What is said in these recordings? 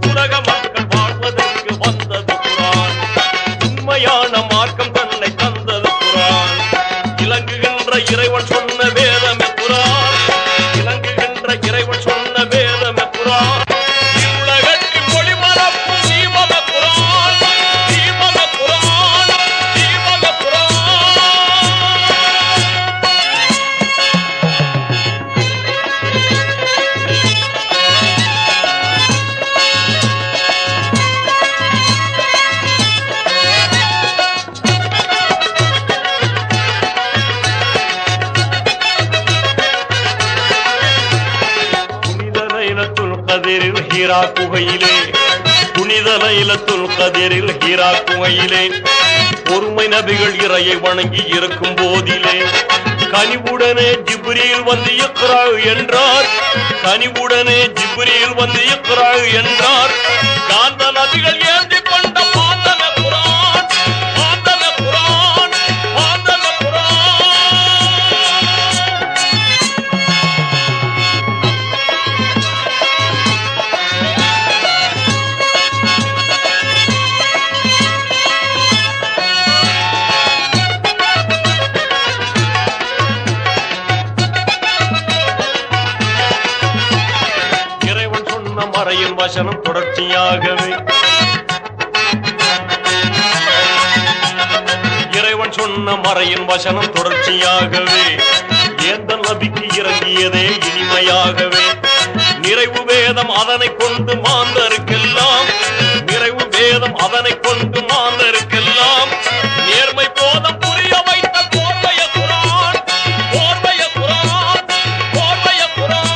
உலக மக்கள் வாழ்வதற்கு வந்தது குரான் உண்மையான மார்க்கம் தன்னை தந்தது குரான் இலங்குகின்ற இறைவன் சொன்ன வேதமே குரான் இலங்குகின்ற இறைவன் சொன்ன வேதமே குரான் இவ்வுலகத்தில் ஒளிபரப்பும் தீபக குரான் தீபக குரான் தீபக குரான் புனித லைலத்துல் கதிரில் ஹீரா குகையிலே புனித லைலத்துல் கதிரில் ஹீரா குகையிலே பொறுமை நபிகள் இறையை வணங்கி இருக்கும் போதிலே கனிவுடனே ஜிப்ரீல் வந்து இக்ரா என்றார் கனிவுடனே ஜிப்ரீல் வந்து இக்ரா என்றார் காந்த நபிகள் ஏந்தி கொண்ட பாந்தன குரான் பாந்தன குரான் பாந்தன குரான் இறைவன் சொன்ன மறையின் வசனம் தொடர்ச்சியாகவே இறைவன் சொன்ன மறையின் வசனம் தொடர்ச்சியாகவே ஏந்த நபிக்கு இறங்கியதே இனிமையாகவே நிறைவு வேதம் அதனை கொண்டு மாந்தருக்கெல்லாம் நிறைவு வேதம் அதனை கொண்டு மாந்தருக்கெல்லாம் நேர்மை போதம் புரிய வைத்த கோர்வைய குரான் கோர்வைய குரான் கோர்வைய குரான்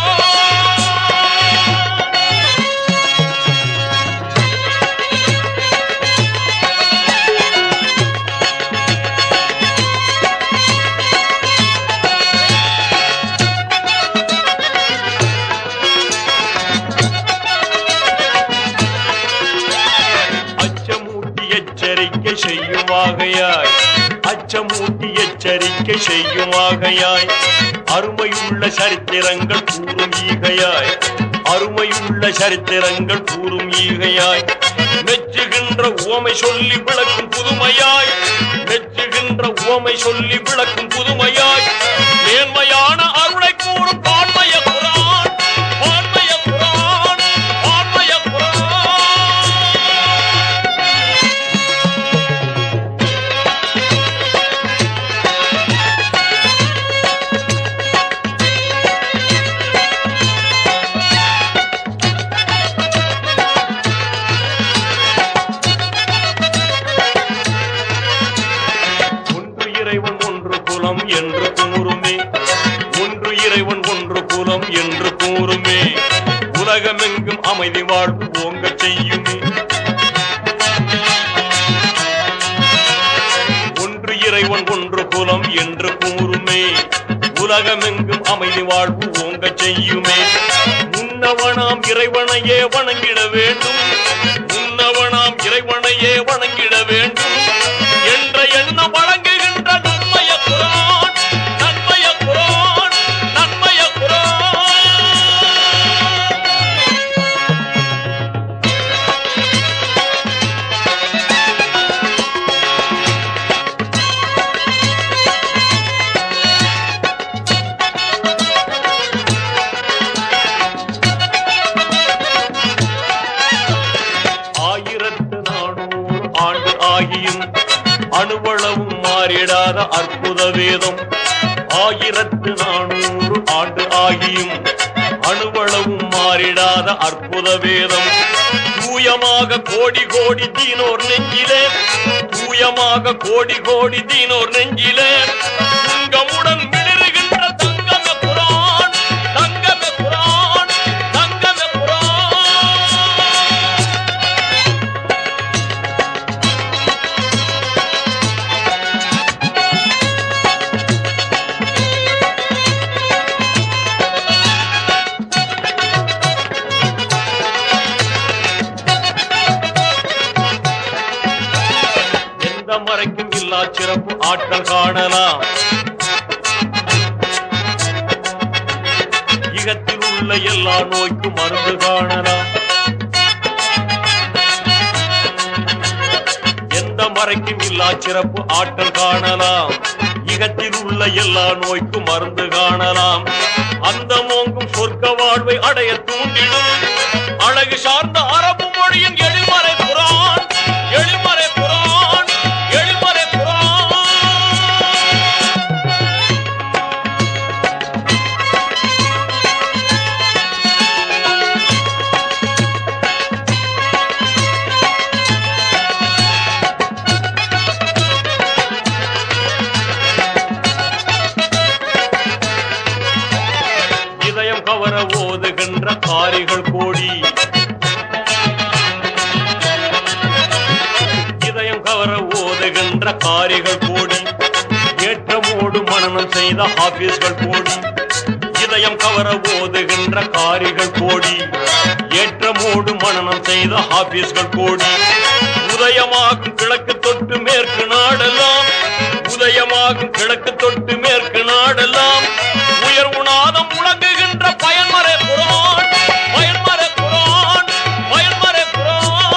அச்சமூட்டி எச்சரிக்கை செய்யும் வாகையாய் அச்சமூட்டி எச்சரிக்கை செய்யும் வாகையாய் அருமையுள்ள சரித்திரங்கள் கூறும் ஈகையாய் அருமையுள்ள சரித்திரங்கள் கூறும் ஈகையாய் மெச்சுகின்ற உவமை சொல்லி விளக்கும் புதுமையாய் மெச்சுகின்ற உவமை சொல்லி விளக்கும் புதுமையாய் மேன்மையான அருளை கூறும் பான்மைய குரான் பான்மைய குரான் பான்மைய குரான் ஒன்று இறைவன் ஒன்று குலம் என்று கூறுமே ஒன்று இறைவன் ஒன்று குலம் என்று கூறுமே உலகமெங்கும் அமைதி வாழ்வு ஓங்க செய்யுமே ஒன்று இறைவன் ஒன்று குலம் என்று கூறுமே உலகமெங்கும் அமைதி வாழ்வு ஓங்க செய்யுமே முன்னவனாம் இறைவனையே வணங்கிட வேண்டும் முன்னவனாம் இறைவனையே வணங்கிட வேண்டும் என்ற எண்ணம் வழங்குகின்ற நன்மைய குரான் நன்மைய குரான் நன்மைய குரான் ஆயிரத்து நானூறு ஆண்டு ஆகியும் அணுவளவும் மாறிடாத அற்புத வேதம் ஆயிரத்து நானூறு ஆண்டு ஆகியும் அணுவளவும் மாறிடாத அற்புத வேதம் தூயமாக கோடி கோடி தீனோர் நெஞ்சிலே தூயமாக கோடி கோடி தீனோர் நெஞ்சிலே துங்கமுடன் மிளிருகின்ற தங்கமே குரான் தங்கமே குரான் தங்கமே குரான் எந்த மறைக்கும் இல்லா சிறப்பு ஆற்றல் காணலாம் இகத்தில் உள்ள எல்லா நோய்க்கும் மருந்து காணலாம் வரைக்கும் இல்லா சிறப்பு ஆற்றல் காணலாம் இகத்தில் உள்ள எல்லா நோய்க்கும் மருந்து காணலாம் அந்த மோங்கும் சொர்க்க வாழ்வை அடைய தூண்டிடும் அழகு சார்ந்த அரபு மொழியின் எழில்மறை குரான் எழில்மறை குரான் எழில்மறை குரான் இதயம் கவர ஓதுகின்ற காரிகள் கோடி இதயம் கவர ஓதுகின்ற காரிகள் கோடி ஏற்றமோடு மனனம் செய்த ஆபீஸ்கள் கோடி இதயம் கவர ஓதுகின்ற காரிகள் கோடி ஏற்றமோடு மனனம் செய்த ஆபீஸ்கள் கோடி உதயமாகும் கிழக்கு தொட்டு மேற்கு நாடெல்லாம் உதயமாகும் கிழக்கு தொட்டு மேற்கு நாடெல்லாம் உயர்வு நாதம் முழங்குகின்ற பயன்மறை குரான் பயன்மறை குரான் பயன்மறை குரான்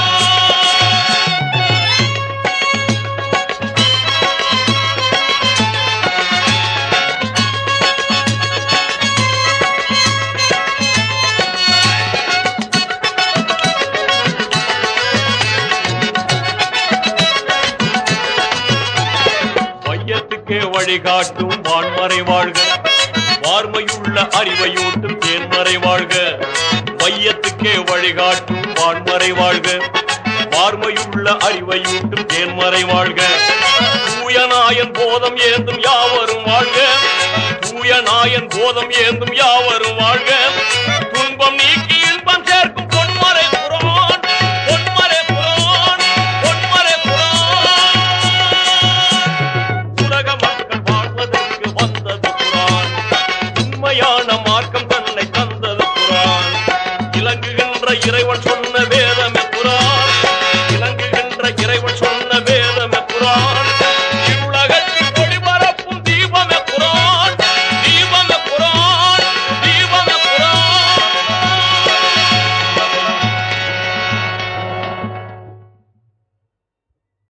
வையத்துக்கே வழிகாட்டும் வான்மறை வாழ்க வார்மையுள்ள அறிவையூட்டும் தேன்மறை வாழ்க வையத்துக்கே வழிகாட்டும் வான்மறை வாழ்க வார்மையுள்ள அறிவையூட்டும் தேன்மறை வாழ்க தூயநாயன் போதம் ஏந்தும் யாவரும் வாழ்க தூயநாயன் போதம் ஏந்தும் யாவரும் வாழ்க துன்பம் நீக்கி